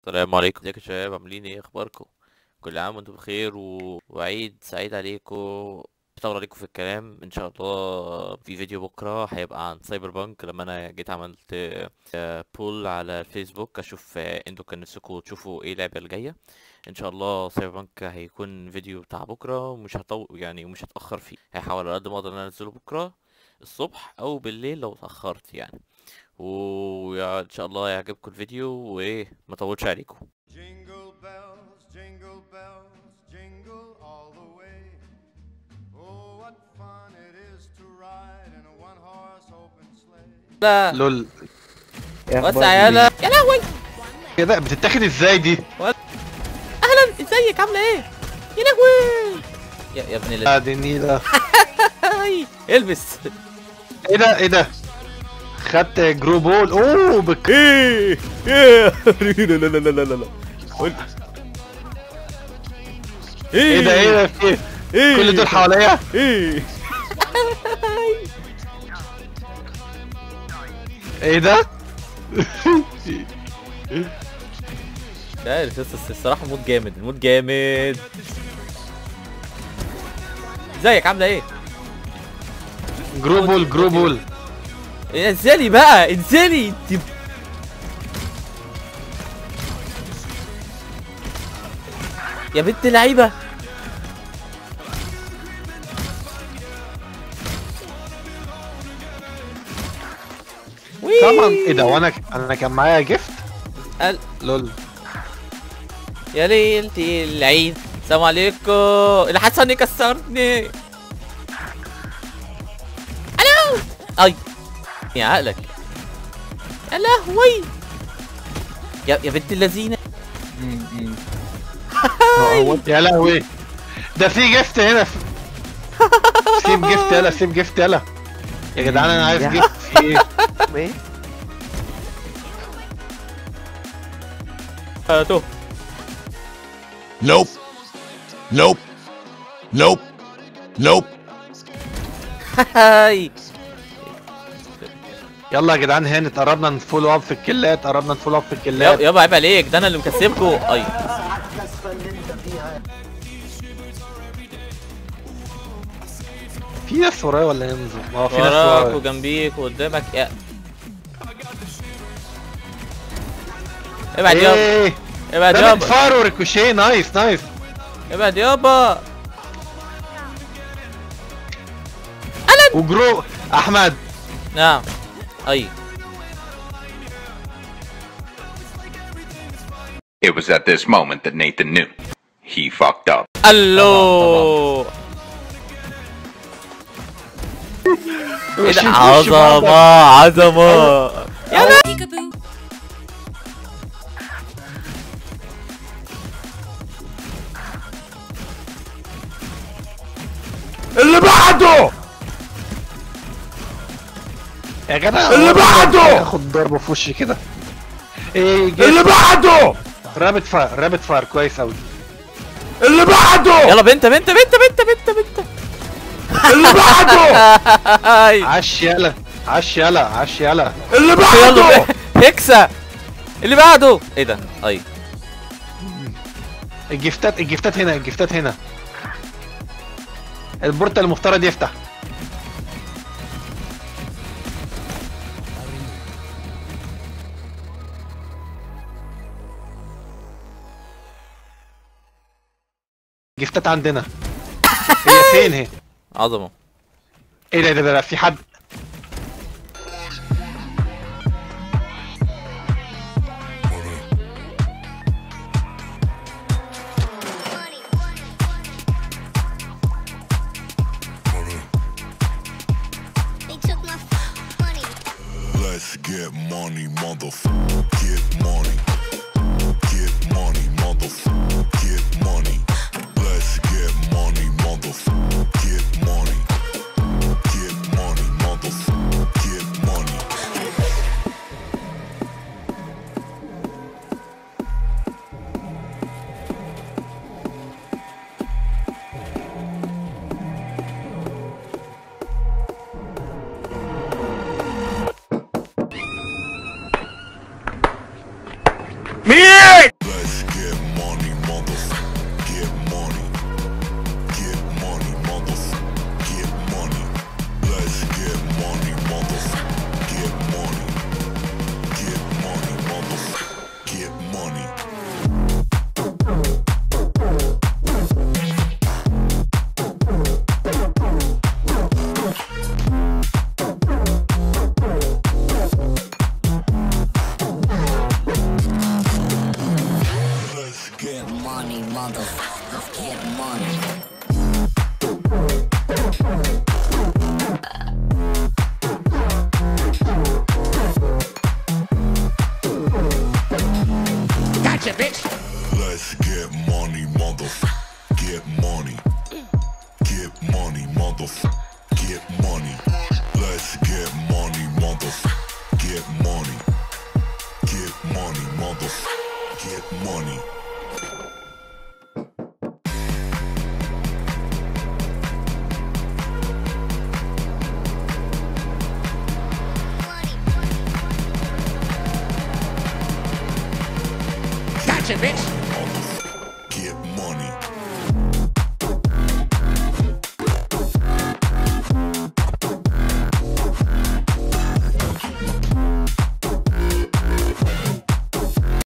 السلام عليكم ازيكم يا شباب عاملين ايه اخباركم كل عام وانتم بخير و... وعيد سعيد عليكم بطول عليكم في الكلام ان شاء الله في فيديو بكره هيبقى عن سايبر بانك لما انا جيت عملت آه، بول على الفيسبوك اشوف آه، انتوا كان نفسكم تشوفوا ايه اللعبه الجايه ان شاء الله سايبر بانك هيكون فيديو بتاع بكره ومش هطول يعني ومش هتاخر فيه هحاول على قد ما اقدر ان انا انزله بكره الصبح او بالليل لو اتاخرت يعني وان شاء الله يعجبكم الفيديو وايه ما اطولش عليكم Jingle bells, jingle bells, jingle all the way. Oh, what fun it is to ride in a one-horse open sleigh. لا لول وسع يالا يا لهوي كده بتتاخد ازاي دي؟ اهلا ازيك عامله ايه يا لهوي يا يا ابن الله آه دي النيلة البس ايه ده ايه ده؟ خدت جروبول اوه بك ايه ايه لا لا لا لا لا لا قول ايه ده ايه ده في ايه؟ كل دول حواليا ايه ايه ده؟ لا القصة الصراحة مود جامد المود جامد ازيك عاملة ايه؟ جروبول جروبول إيه، انزلي بقى انزلي انت يا بنت اللعيبة وي. طبعا ايه ده وانا انا كان معايا جيفت قال لول يا ليلتي العيد السلام عليكم الحسن يكسرني الو اي يا عقلك يا لهوي يا يا بنت اللذينه يا لهوي ده في جيفت هنا في سيب جيفت يلا سيب جيفت يلا يا جدعان انا عايز جيفت في ايه؟ هاتو Nope. Nope. Nope. Nope. هاي يلا يا جدعان هانت قربنا نفولو اب في الكلات قربنا نفولو اب في الكلات يابا عيب عليك ده انا اللي مكسبكم اي في ناس ورايا ولا ينزل؟ اه في ناس وراك ورايا وجنبيك وقدامك يا ابعد يابا ايه ابعد ده يابا فار وريكوشيه نايس نايس ابعد يابا وجرو احمد نعم اي It was at this moment that Nathan knew. He fucked up. الو ايه ده وشي- وشي عظمة بعض. عظمة يلا اللي بعده يا جدع اللي بعده! اخد ضربه في وشي كده ايه اللي جيت بعده رابط فاير رابط فاير كويس قوي اللي بعده يلا بنت بنت بنت بنت بنت بنت اللي بعده هاي عش يلا عش يلا عش يلا اللي يلا بعده ب- هيكسا اللي بعده ايه ده اي الجفتات الجفتات هنا الجفتات هنا البورتال المفترض يفتح الجفتات عندنا هي فين هي عظمة ايه ده ده ده, ده في حد They took my money. Let's get money, motherfucker. Get money. Get money, motherfucker. Get money. Let's get money, motherfucker. Get money. Get money, motherfucker. Get money. Let's get money, motherfucker. Get money. Get money, motherfucker. Get money. Let's get money, motherfucker. Get money. Get money, motherfucker. Get money. Money. Gotcha, bitch.